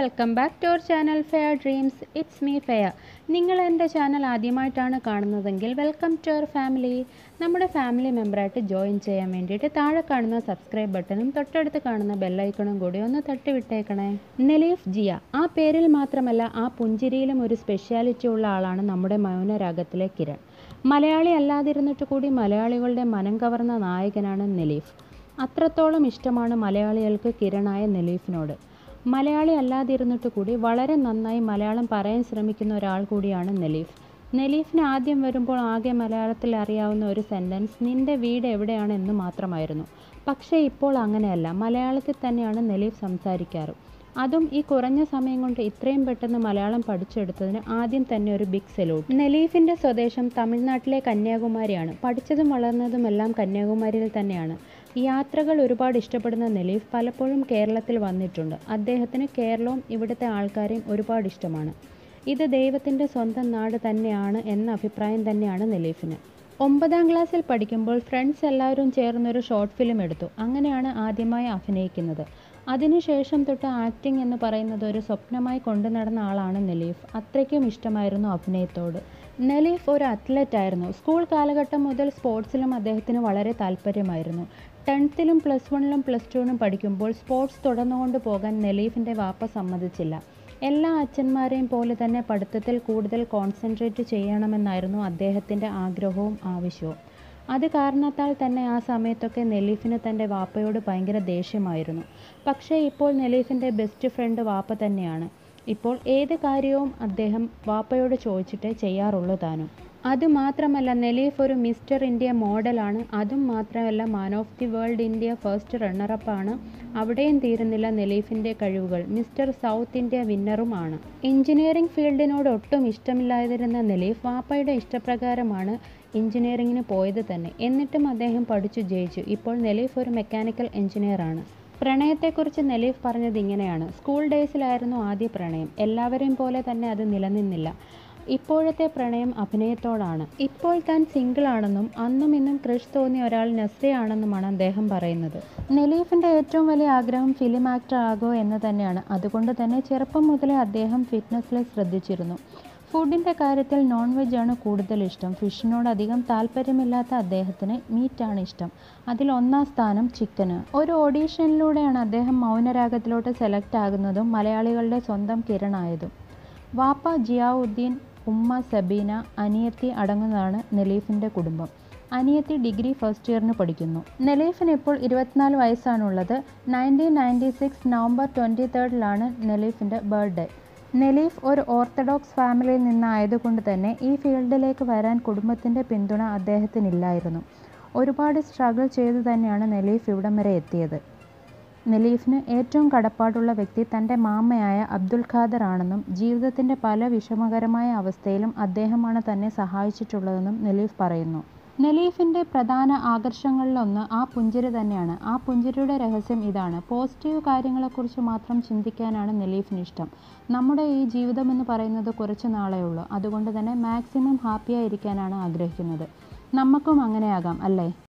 welcome back to our channel Fair dreams it's me Fair നിങ്ങൾ എൻ്റെ channel ആദ്യമായിട്ടാണ് കാണുന്നതെങ്കിൽ വെൽക്കം ടു അവർ ഫാമിലി നമ്മുടെ ഫാമിലി മെമ്പറായിട്ട് ജോയിൻ ചെയ്യാൻ വേണ്ടിയിട്ട് താഴെ കാണുന്ന സബ്സ്ക്രൈബ് ബട്ടണും തൊട്ടടുത്ത് കാണുന്ന ബെല്ലൈക്കണും കൂടി ഒന്ന് തട്ടി വിട്ടേക്കണേ നെലീഫ് ജിയ ആ പേരിൽ മാത്രമല്ല ആ പുഞ്ചിരിയിലും ഒരു സ്പെഷ്യാലിറ്റി ഉള്ള ആളാണ് നമ്മുടെ മൗനരാഗത്തിലെ കിരൺ മലയാളി അല്ലാതിരുന്നിട്ട് കൂടി മലയാളികളുടെ മനം കവർന്ന നായകനാണ് നെലീഫ് അത്രത്തോളം ഇഷ്ടമാണ് മലയാളികൾക്ക് കിരണായ നെലീഫിനോട് മലയാളി അല്ലാതിരുന്നിട്ട് കൂടി വളരെ നന്നായി മലയാളം പറയാൻ ശ്രമിക്കുന്ന ഒരാൾ കൂടിയാണ് നെലീഫ് നെലീഫിന് ആദ്യം വരുമ്പോൾ ആകെ മലയാളത്തിൽ അറിയാവുന്ന ഒരു സെൻറ്റൻസ് നിന്റെ വീട് എവിടെയാണ് എന്ന് മാത്രമായിരുന്നു പക്ഷേ ഇപ്പോൾ അങ്ങനെയല്ല മലയാളത്തിൽ തന്നെയാണ് നെലീഫ് സംസാരിക്കാറ് അതും ഈ കുറഞ്ഞ സമയം കൊണ്ട് ഇത്രയും പെട്ടെന്ന് മലയാളം പഠിച്ചെടുത്തതിന് ആദ്യം തന്നെ ഒരു ബിഗ് സല്യൂട്ട് നെലീഫിൻ്റെ സ്വദേശം തമിഴ്നാട്ടിലെ കന്യാകുമാരിയാണ് പഠിച്ചതും വളർന്നതുമെല്ലാം കന്യാകുമാരിയിൽ തന്നെയാണ് യാത്രകൾ ഒരുപാട് ഇഷ്ടപ്പെടുന്ന നെലീഫ് പലപ്പോഴും കേരളത്തിൽ വന്നിട്ടുണ്ട് അദ്ദേഹത്തിന് കേരളവും ഇവിടുത്തെ ആൾക്കാരെയും ഒരുപാട് ഇഷ്ടമാണ് ഇത് ദൈവത്തിൻ്റെ സ്വന്തം നാട് തന്നെയാണ് എന്ന അഭിപ്രായം തന്നെയാണ് നെലീഫിന് ഒമ്പതാം ക്ലാസ്സിൽ പഠിക്കുമ്പോൾ ഫ്രണ്ട്സ് എല്ലാവരും ചേർന്നൊരു ഷോർട്ട് ഫിലിം എടുത്തു അങ്ങനെയാണ് ആദ്യമായി അഭിനയിക്കുന്നത് അതിനുശേഷം തൊട്ട് ആക്ടിംഗ് എന്ന് പറയുന്നത് ഒരു സ്വപ്നമായി കൊണ്ടു നടന്ന ആളാണ് നെലീഫ് അത്രയ്ക്കും ഇഷ്ടമായിരുന്നു അഭിനയത്തോട് നെലീഫ് ഒരു അത്ലറ്റ് ആയിരുന്നു സ്കൂൾ കാലഘട്ടം മുതൽ സ്പോർട്സിലും അദ്ദേഹത്തിന് വളരെ താല്പര്യമായിരുന്നു ടെൻത്തിലും പ്ലസ് വണ്ണിലും പ്ലസ് ടുവിനും പഠിക്കുമ്പോൾ സ്പോർട്സ് തുടർന്നുകൊണ്ട് പോകാൻ നെലീഫിൻ്റെ വാപ്പ സമ്മതിച്ചില്ല എല്ലാ അച്ഛന്മാരെയും പോലെ തന്നെ പഠിത്തത്തിൽ കൂടുതൽ കോൺസെൻട്രേറ്റ് ചെയ്യണമെന്നായിരുന്നു അദ്ദേഹത്തിൻ്റെ ആഗ്രഹവും ആവശ്യവും അത് കാരണത്താൽ തന്നെ ആ സമയത്തൊക്കെ നെലീഫിന് തൻ്റെ വാപ്പയോട് ഭയങ്കര ദേഷ്യമായിരുന്നു പക്ഷേ ഇപ്പോൾ നെലീഫിൻ്റെ ബെസ്റ്റ് ഫ്രണ്ട് വാപ്പ തന്നെയാണ് ഇപ്പോൾ ഏത് കാര്യവും അദ്ദേഹം വാപ്പയോട് ചോദിച്ചിട്ടേ ചെയ്യാറുള്ളൂ താനും അതുമാത്രമല്ല നെലീഫ് ഒരു മിസ്റ്റർ ഇന്ത്യ മോഡലാണ് അതും മാത്രമല്ല man of the world India first റണ്ണറപ്പാണ് അവിടെയും തീരുന്നില്ല നെലീഫിൻ്റെ കഴിവുകൾ മിസ്റ്റർ സൗത്ത് ഇന്ത്യ വിന്നറുമാണ് എഞ്ചിനീയറിംഗ് ഫീൽഡിനോട് ഒട്ടും ഇഷ്ടമില്ലാതിരുന്ന നെലീഫ് വാപ്പയുടെ ഇഷ്ടപ്രകാരമാണ് എഞ്ചിനീയറിങ്ങിന് പോയത് തന്നെ എന്നിട്ടും അദ്ദേഹം പഠിച്ചു ജയിച്ചു ഇപ്പോൾ നെലീഫ് ഒരു മെക്കാനിക്കൽ എഞ്ചിനീയറാണ് പ്രണയത്തെക്കുറിച്ച് നെലീഫ് പറഞ്ഞത് ഇങ്ങനെയാണ് സ്കൂൾ ഡേയ്സിലായിരുന്നു ആദ്യ പ്രണയം എല്ലാവരെയും പോലെ തന്നെ അത് നിലനിന്നില്ല ഇപ്പോഴത്തെ പ്രണയം അഭിനയത്തോടാണ് ഇപ്പോൾ താൻ സിംഗിൾ ആണെന്നും അന്നും ഇന്നും ക്രഷ് തോന്നിയ ഒരാൾ നസ്രിയാണെന്നുമാണ് അദ്ദേഹം പറയുന്നത് നെലീഫിൻ്റെ ഏറ്റവും വലിയ ആഗ്രഹം ഫിലിം ആക്ടർ ആകുക എന്ന് തന്നെയാണ് അതുകൊണ്ട് തന്നെ ചെറുപ്പം മുതലേ അദ്ദേഹം ഫിറ്റ്നസ്സിൽ ശ്രദ്ധിച്ചിരുന്നു ഫുഡിൻ്റെ കാര്യത്തിൽ നോൺ വെജ് ആണ് കൂടുതൽ ഇഷ്ടം ഫിഷിനോട് അധികം താല്പര്യമില്ലാത്ത അദ്ദേഹത്തിന് മീറ്റാണ് ഇഷ്ടം അതിൽ ഒന്നാം സ്ഥാനം ചിക്കന് ഒരു ഓഡീഷനിലൂടെയാണ് അദ്ദേഹം മൗനരാഗത്തിലോട്ട് സെലക്ട് ആകുന്നതും മലയാളികളുടെ സ്വന്തം കിരണായതും വാപ്പ ജിയാവുദ്ദീൻ ഉമ്മ സബീന അനിയത്തി അടങ്ങുന്നതാണ് നെലീഫിൻ്റെ കുടുംബം അനിയത്തി ഡിഗ്രി ഫസ്റ്റ് ഇയറിന് പഠിക്കുന്നു നെലീഫിന് ഇപ്പോൾ ഇരുപത്തിനാല് വയസ്സാണുള്ളത് nineteen ninety six November twenty തേർഡിലാണ് നെലീഫിൻ്റെ ബർത്ത്ഡേ നെലീഫ് ഒരു ഓർത്തഡോക്സ് ഫാമിലിയിൽ നിന്നായതുകൊണ്ട് തന്നെ ഈ ഫീൽഡിലേക്ക് വരാൻ കുടുംബത്തിൻ്റെ പിന്തുണ അദ്ദേഹത്തിനില്ലായിരുന്നു ഒരുപാട് സ്ട്രഗിൾ ചെയ്തു തന്നെയാണ് നെലീഫ് ഇവിടം വരെ എത്തിയത് നെലീഫിന് ഏറ്റവും കടപ്പാടുള്ള വ്യക്തി തൻ്റെ മാമയായ അബ്ദുൽ ഖാദർ ആണെന്നും ജീവിതത്തിൻ്റെ പല വിഷമകരമായ അവസ്ഥയിലും അദ്ദേഹമാണ് തന്നെ സഹായിച്ചിട്ടുള്ളതെന്നും നെലീഫ് പറയുന്നു നെലീഫിൻ്റെ പ്രധാന ആകർഷങ്ങളിലൊന്ന് ആ പുഞ്ചിരി തന്നെയാണ് ആ പുഞ്ചിരിയുടെ രഹസ്യം ഇതാണ് പോസിറ്റീവ് കാര്യങ്ങളെക്കുറിച്ച് മാത്രം ചിന്തിക്കാനാണ് നെലീഫിന് ഇഷ്ടം നമ്മുടെ ഈ ജീവിതം എന്ന് പറയുന്നത് കുറച്ച് നാളേ ഉള്ളൂ അതുകൊണ്ട് തന്നെ മാക്സിമം ഹാപ്പിയായിരിക്കാനാണ് ആഗ്രഹിക്കുന്നത് നമുക്കും അങ്ങനെയാകാം അല്ലേ